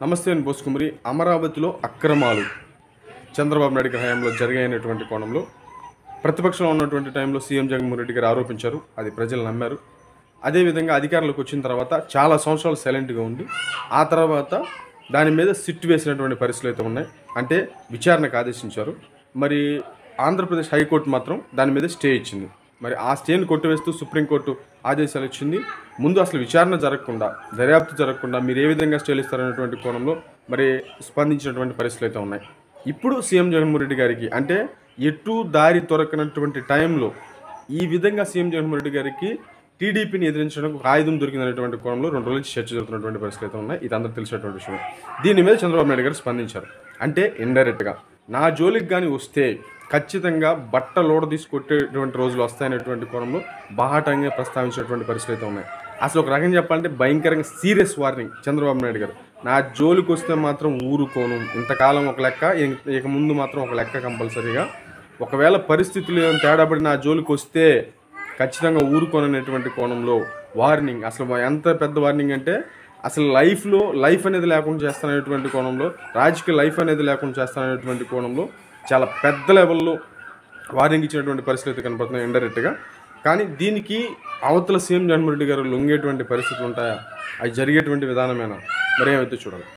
నమస్తే అని బోసుకుమరి అమరావతిలో అక్రమాలు చంద్రబాబు నాయుడు గారి హయాంలో జరిగాయినటువంటి కోణంలో ప్రతిపక్షంలో ఉన్నటువంటి టైంలో సీఎం జగన్మోహన్ రెడ్డి గారు ఆరోపించారు అది ప్రజలు నమ్మారు అదేవిధంగా అధికారంలోకి వచ్చిన తర్వాత చాలా సంవత్సరాలు సైలెంట్గా ఉండి ఆ తర్వాత దాని మీద సిట్ వేసినటువంటి పరిస్థితులు అయితే ఉన్నాయి అంటే విచారణకు ఆదేశించారు మరి ఆంధ్రప్రదేశ్ హైకోర్టు మాత్రం దాని మీద స్టే ఇచ్చింది మరి ఆ స్టేను కొట్టివేస్తూ సుప్రీంకోర్టు ఆదేశాలు ఇచ్చింది ముందు అసలు విచారణ జరగకుండా దర్యాప్తు జరగకుండా మీరు ఏ విధంగా స్టేలు ఇస్తారనేటువంటి కోణంలో మరి స్పందించినటువంటి పరిస్థితులు అయితే ఉన్నాయి ఇప్పుడు సీఎం జగన్మోహన్ రెడ్డి గారికి అంటే ఎటు దారి దొరకనటువంటి టైంలో ఈ విధంగా సీఎం జగన్మోహన్ రెడ్డి గారికి టీడీపీని ఎదిరించడానికి ఒక ఆయుధం దొరికిందనేటువంటి కోణంలో రెండు రోజుల నుంచి చర్చ జరుగుతున్నటువంటి పరిస్థితులు అయితే ఉన్నాయి ఇది అందరూ తెలిసినటువంటి విషయం దీని మీద చంద్రబాబు నాయుడు గారు స్పందించారు అంటే ఇండైరెక్ట్గా నా జోలికి కానీ వస్తే ఖచ్చితంగా బట్ట లోడ తీసి కొట్టేటువంటి రోజులు వస్తాయనేటువంటి కోణంలో బాహాటంగా ప్రస్తావించినటువంటి పరిస్థితులు అయితే ఉన్నాయి అసలు ఒక రకంగా చెప్పాలంటే భయంకరంగా సీరియస్ వార్నింగ్ చంద్రబాబు నాయుడు గారు నా జోలికి వస్తే మాత్రం ఊరుకోను ఇంతకాలం ఒక లెక్క ఇక- ఇక ముందు మాత్రం ఒక లెక్క కంపల్సరీగా ఒకవేళ పరిస్థితులు ఏమైనా తేడా పడి నా జోలికి వస్తే ఖచ్చితంగా ఊరుకోననేటువంటి కోణంలో వార్నింగ్ అసలు ఎంత పెద్ద వార్నింగ్ అంటే అసలు లైఫ్లో లైఫ్ అనేది లేకుండా చేస్తాననేటువంటి కోణంలో రాజకీయ లైఫ్ అనేది లేకుండా చేస్తాననేటువంటి కోణంలో చాలా పెద్ద లెవెల్లో వార్నింగ్ ఇచ్చినటువంటి పరిస్థితులు అయితే కనపడుతున్నాయి ఇండైరెక్ట్గా కానీ దీనికి అవతల సీఎం జగన్మోహన్ రెడ్డి గారు లొంగేటువంటి పరిస్థితులు ఉంటాయా అవి జరిగేటువంటి విధానమేనా మరి ఏమైతే చూడాలి